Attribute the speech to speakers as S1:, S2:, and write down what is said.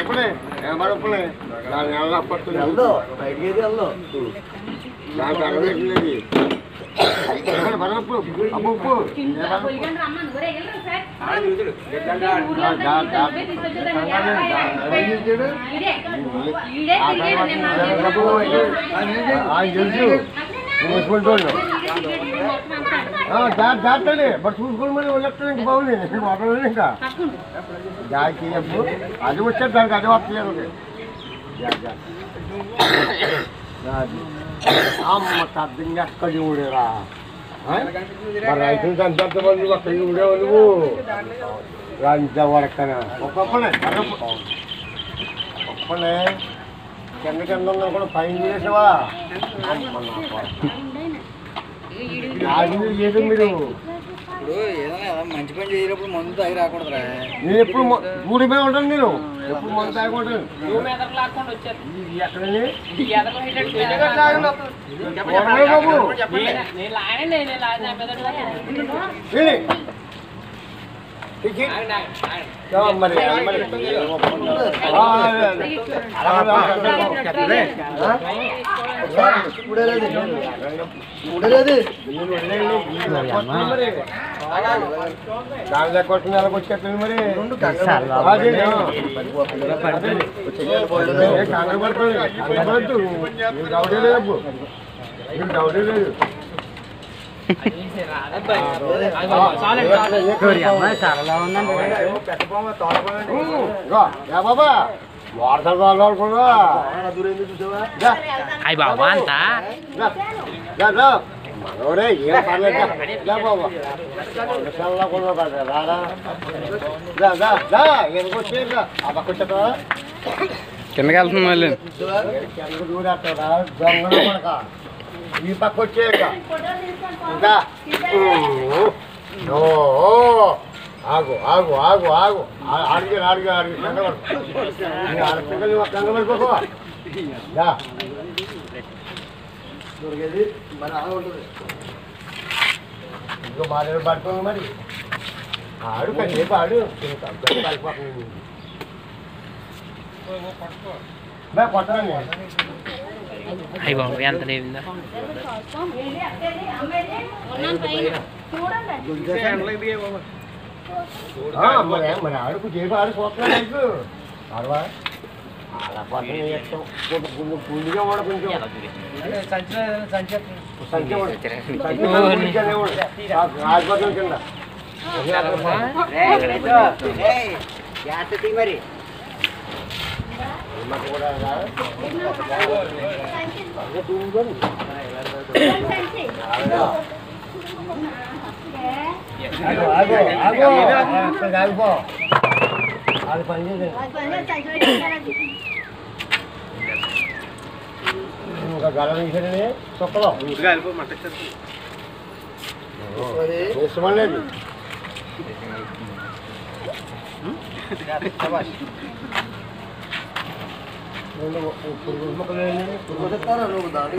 S1: ఉప్పులే ఏమన్నా ఉప్పులే దాని నెల పట్టుకుని
S2: వెళ్దాం బయటికి అయితే వెళ్దాం
S1: దానికి అరవేట్లేదు పరగప్పు అమ్మ ఉప్పు ఆయన తెలుసు మూసుకుంటాడు జాగ్రత్త బట్ చూసుకుని మరి వెళ్ళట్టు ఇంక బాగుంది వదలలేదు ఇంకా జాకి చెప్పు అది వచ్చేది దానికి అది వస్తలేదు అమ్మ తద్దంగా ఎక్కడ చూడరా మరి రైతులు చంపేంత మంది ఒక్క చూడేవు నువ్వు రాంజా వరకనా ఒక్కొక్కనే ఒక్కనే కింద కింద ఉన్నా కూడా పైన చూసేసావా అమ్మ నా కొడుకు. అది ఏదో మీరు
S2: ఇప్పుడు ఏదైనా మంచి పని చేసినప్పుడు మందు తాగి రాకూడదురా
S1: నేను ఎప్పుడు మొ- ఊరి మీద ఉంటాను నేను ఎప్పుడు మొదలు తాగుంటాను ఇది ఎక్కడని వదలే బాబు ఏంటి? ఇది? ఆ, మరి మరి ఆ, అదే, అదే. అలా అదే. ఆ?
S2: చూడలేదు చూడలేదు
S1: వీళ్ళు వెళ్ళండి, వీళ్ళు కొట్టండి మరి. దాని లెక్క కొట్టిన నెలకు వచ్చేస్తుంది మరి అదే, అదే. ఏ కంగారు పడుతుంది కంగారు పడద్దు నీకు డౌటే లేదు అబ్బు. నీకు డౌటే లేదు బాబా వార్తలు రావాలనుకున్నా
S3: అయ్యి బాబా అంతా
S1: మనోడే ఏం పర్లేదు దా. దా బాబా విషయాల్లో కూడా పడరా రారా దా దా దా ఎందుకు వచ్చేదా ఆ పక్క వచ్చేదా
S3: కిందకి వెళ్తుంది మళ్ళీ
S1: ఎందుకు దూరేస్తాడా దొంగ కొడక ఈ పక్క వచ్చేయక ఇంకా ఓ ఓ. ఆగు ఆగు ఆగు ఆగు ఆ- అడిగి అడిగి అడిగి కంగబడు అడగ నువ్వు కంగబడిపోకో దా
S2: దొరికేది మన ఆడ ఉంటుంది
S1: ఇంకో బాగా పడుతుంది మరి ఆడు కాసేపు ఆడు పడిపోతుంది బా కొట్టండి
S3: అయ్యి బాబు ఎంత లేవిందా
S1: ఆ, మరి మరి ఆడుకు చేపి ఆడు చూస్తున్నాడు నీకు ఆడవా అలా పక్కన చేస్తాం పుండిగా వాడు కొంచెం సంఖ్య వాడు. సంఖ్య వాడు పుండిగానే వాడు. ఆ, రాజపథం కింద
S2: మరి
S1: మాకు కూడా రా. అదే చూడండి. ఆగు, ఆగు, ఆగు. అక్కడికి ఆగిపో. అది పని చేయండి ఇంకా గల తీసాడని చొక్కలో ఇష్టం లేదు రెండు పురుగు మొక్కలు వేయండి.
S2: నువ్వు దాని